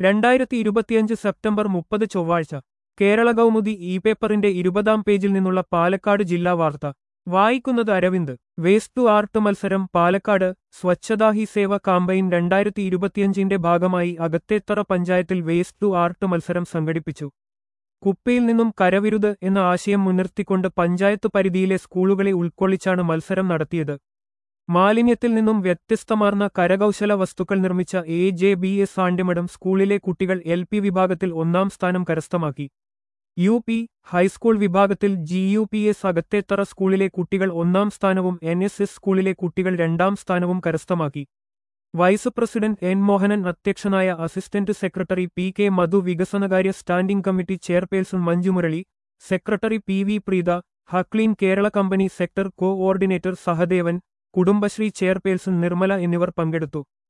രണ്ടായിരത്തി ഇരുപത്തിയഞ്ച് സെപ്റ്റംബർ മുപ്പത് ചൊവ്വാഴ്ച കേരള കൗമുദി ഇ പേപ്പറിന്റെ ഇരുപതാം പേജിൽ നിന്നുള്ള പാലക്കാട് ജില്ലാ വാർത്ത വായിക്കുന്നത് അരവിന്ദ് വേസ്റ്റ് ടു ആർട്ട് മത്സരം പാലക്കാട് സ്വച്ഛതാ ഹി സേവ കാമ്പയിൻ രണ്ടായിരത്തി ഇരുപത്തിയഞ്ചിന്റെ ഭാഗമായി അകത്തേത്തറ പഞ്ചായത്തിൽ വേസ്റ്റ് ടു ആർട്ട് മത്സരം സംഘടിപ്പിച്ചു കുപ്പിയിൽ നിന്നും കരവിരുത് എന്ന ആശയം മുൻനിർത്തിക്കൊണ്ട് പഞ്ചായത്ത് പരിധിയിലെ സ്കൂളുകളെ ഉൾക്കൊള്ളിച്ചാണ് മത്സരം നടത്തിയത് മാലിന്യത്തിൽ നിന്നും വ്യത്യസ്തമാർന്ന കരകൗശല വസ്തുക്കൾ നിർമ്മിച്ച A J B S Andimadam സ്കൂളിലെ കുട്ടികൾ എൽ പി വിഭാഗത്തിൽ ഒന്നാം സ്ഥാനം കരസ്ഥമാക്കി യു പി ഹൈസ്കൂൾ വിഭാഗത്തിൽ G U P S Akathethara സ്കൂളിലെ കുട്ടികൾ ഒന്നാം സ്ഥാനവും എൻ എസ് എസ് സ്കൂളിലെ കുട്ടികൾ രണ്ടാം സ്ഥാനവും കരസ്ഥമാക്കി വൈസ് പ്രസിഡന്റ് എൻ മോഹനൻ അധ്യക്ഷനായ assistant secretary P K Madhu വികസനകാര്യ standing committee chairperson Manjumurali secretary P V Preetha ഹക്ലീൻ Kerala company sector coordinator Sahadevan Kudumbashree chairperson Nirmala എന്നിവർ പങ്കെടുത്തു